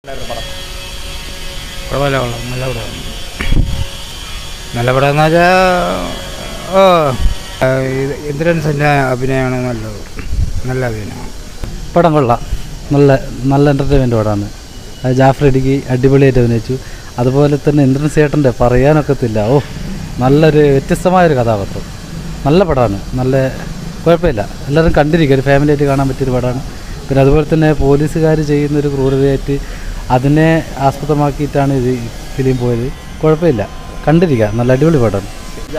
കുഴപ്പമില്ല കൊള്ളാം നല്ല പടമാണ് നല്ല പടം എന്ന് വെച്ചാൽ ഓ ആ, ഇത് ഇന്ദ്രൻസിൻ്റെ അഭിനയമാണ് നല്ലത് നല്ല അഭിനയമാണ് പടം കൊള്ളാം നല്ല നല്ല എൻ്റർടൈൻമെൻറ്റ് പടമാണ് അത് ജാഫർ ഇടുക്കി അടിപൊളിയായിട്ട് അഭിനയിച്ചു അതുപോലെ തന്നെ ഇന്ദ്രൻ സേട്ടൻ്റെ പറയാനൊക്കത്തില്ല ഓ നല്ലൊരു വ്യത്യസ്തമായൊരു കഥാപാത്രം നല്ല പടമാണ് നല്ല കുഴപ്പമില്ല എല്ലാവരും കണ്ടിരിക്കുക ഒരു ഫാമിലി ആയിട്ട് കാണാൻ പറ്റിയൊരു പടമാണ് പിന്നെ അതുപോലെ തന്നെ പോലീസുകാർ ചെയ്യുന്നൊരു ക്രൂരതയായിട്ട് അതിനെ ആസ്പദമാക്കിയിട്ടാണ് ഇത് ഫിലിം പോയത് കുഴപ്പമില്ല കണ്ടിരിക്കുക നല്ല അടിപൊളി പടമാണ്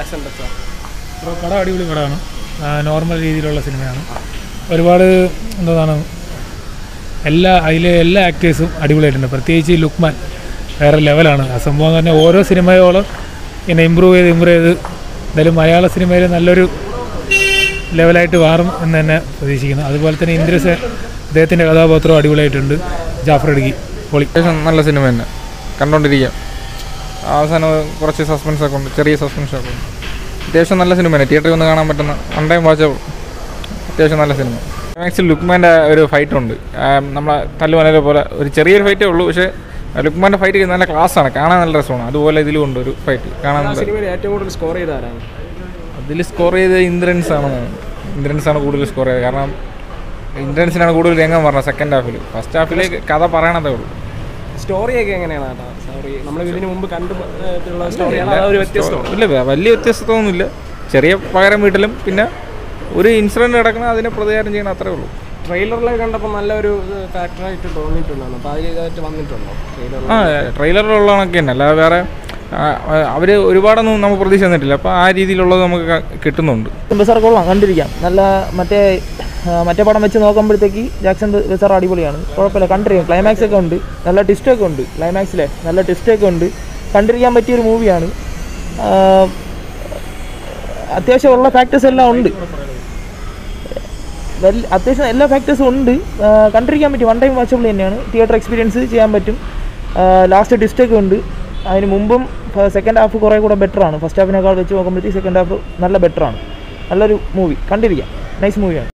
അപ്പോൾ പടം അടിപൊളി പടമാണ് നോർമൽ രീതിയിലുള്ള സിനിമയാണ് ഒരുപാട് എന്താണ് എല്ലാ അതിലെ എല്ലാ ആക്ടേഴ്സും അടിപൊളിയായിട്ടുണ്ട് പ്രത്യേകിച്ച് ഈ ലുക്മാൻ വേറെ ലെവലാണ് ആ സംഭവം തന്നെ ഓരോ സിനിമയോളം ഇങ്ങനെ ഇമ്പ്രൂവ് ചെയ്ത് ഇമ്പ്രൂവ് ചെയ്ത് എന്തായാലും മലയാള സിനിമയിൽ നല്ലൊരു ലെവലായിട്ട് മാറും എന്ന് തന്നെ പ്രതീക്ഷിക്കുന്നു അതുപോലെ തന്നെ ഇന്ദ്രസ് അദ്ദേഹത്തിൻ്റെ കഥാപാത്രവും അടിപൊളിയായിട്ടുണ്ട് ജാഫർ ഇടുക്കി പൊളി അത്യാവശ്യം നല്ല സിനിമ തന്നെ കണ്ടോണ്ടിരിക്കാം അവസാനം കുറച്ച് സസ്പെൻസ് ഒക്കെ ഉണ്ട് ചെറിയ സസ്പെൻസ് ഒക്കെ ഉണ്ട് അത്യാവശ്യം നല്ല സിനിമ തന്നെ തിയേറ്ററിൽ വന്ന് കാണാൻ പറ്റുന്ന വൺ ടൈം വാച്ചബിൾ അത്യാവശ്യം നല്ല സിനിമ മാക്സിൽ ലുക്മാൻ്റെ ഒരു ഫൈറ്റ് ഉണ്ട് നമ്മളെ തല്ലുവനലെ പോലെ ഒരു ചെറിയൊരു ഫൈറ്റേ ഉള്ളൂ പക്ഷേ ലുക്മാൻ്റെ ഫൈറ്റ് നല്ല ക്ലാസ്സാണ് കാണാൻ നല്ല രസമാണ് അതുപോലെ ഇതിലും ഉണ്ട് ഒരു ഫൈറ്റ് കാണാൻ നല്ല സിനിമയിൽ ഏറ്റവും കൂടുതൽ സ്കോർ ചെയ്ത ആരാണ് അതിൽ സ്കോർ ചെയ്ത് ഇന്ദ്രൻസ് ആണ് ഇന്ദ്രൻസ് ആണ് കൂടുതൽ സ്കോർ ചെയ്തത് കാരണം ഇന്ദ്രൻസിനാണ് കൂടുതൽ രംഗം പറഞ്ഞത് സെക്കൻഡ് ഹാഫിൽ ഫസ്റ്റ് ഹാഫിൽ കഥ പറയണതേ ഉള്ളൂ സ്റ്റോറിയൊക്കെ എങ്ങനെയാണ് കേട്ടോ സ്റ്റോറി നമ്മൾ ഇതിന് മുമ്പ് കണ്ടിട്ടുള്ള സ്റ്റോറിയാണ് അതൊരു വ്യത്യസ്തമാണ് ഇല്ല വ- വലിയ വ്യത്യസ്തമൊന്നുമില്ല ചെറിയ പകരം വീട്ടിലും പിന്നെ ഒരു ഇൻസിഡന്റ് നടക്കണം അതിനെ പ്രതികാരം ചെയ്യണം അത്രേ ഉള്ളൂ ട്രെയിലറിലൊക്കെ കണ്ടപ്പോൾ നല്ലൊരു ഫാക്ടറായിട്ട് തോന്നിയിട്ടുണ്ടായിരുന്നു അപ്പോൾ അതിൽ ഇതായിട്ട് വന്നിട്ടുണ്ടോ ട്രെയിലറിൽ ആ ട്രെയിലറിലുള്ള കണക്ക് തന്നെ അല്ലാതെ വേറെ അവർ ഒരുപാടൊന്നും നമുക്ക് പ്രതീക്ഷ തന്നിട്ടില്ല അപ്പോൾ ആ രീതിയിലുള്ളത് നമുക്ക് ക- കിട്ടുന്നുണ്ട് ബസാർ കൊള്ളാം കണ്ടിരിക്കാം നല്ല മറ്റേ ആ, മറ്റേ പടം വെച്ച് നോക്കുമ്പോഴത്തേക്ക് ജാക്സൺ ബസാർ അടിപൊളിയാണ് കുഴപ്പമില്ല കണ്ടിരിക്കാം ക്ലൈമാക്സ് ഒക്കെ ഉണ്ട് നല്ല ട്വിസ്റ്റൊക്കെ ഉണ്ട് ക്ലൈമാക്സിലെ നല്ല ട്വിസ്റ്റൊക്കെ ഉണ്ട് കണ്ടിരിക്കാൻ പറ്റിയൊരു മൂവിയാണ് അത്യാവശ്യം ഉള്ള ഫാക്ടേഴ്സ് എല്ലാം ഉണ്ട് വലിയ അത്യാവശ്യം എല്ലാ ഫാക്ടേഴ്സും ഉണ്ട് ആ, കണ്ടിരിക്കാൻ പറ്റും വൺ ടൈം വാച്ചബിൾ തന്നെയാണ് തിയേറ്റർ എക്സ്പീരിയൻസ് ചെയ്യാൻ പറ്റും ലാസ്റ്റ് ട്വിസ്റ്റൊക്കെ ഉണ്ട് അതിന് മുമ്പും സെക്കൻഡ് ഹാഫ് കുറേ കൂടെ ബെറ്റർ ആണ് ഫസ്റ്റ് ഹാഫിനേക്കാൾ വെച്ച് നോക്കുമ്പോഴത്തേക്ക് സെക്കൻഡ് ഹാഫ് നല്ല ബെറ്റർ ആണ് നല്ലൊരു മൂവി കണ്ടിരിക്കാം നൈസ് മൂവിയാണ്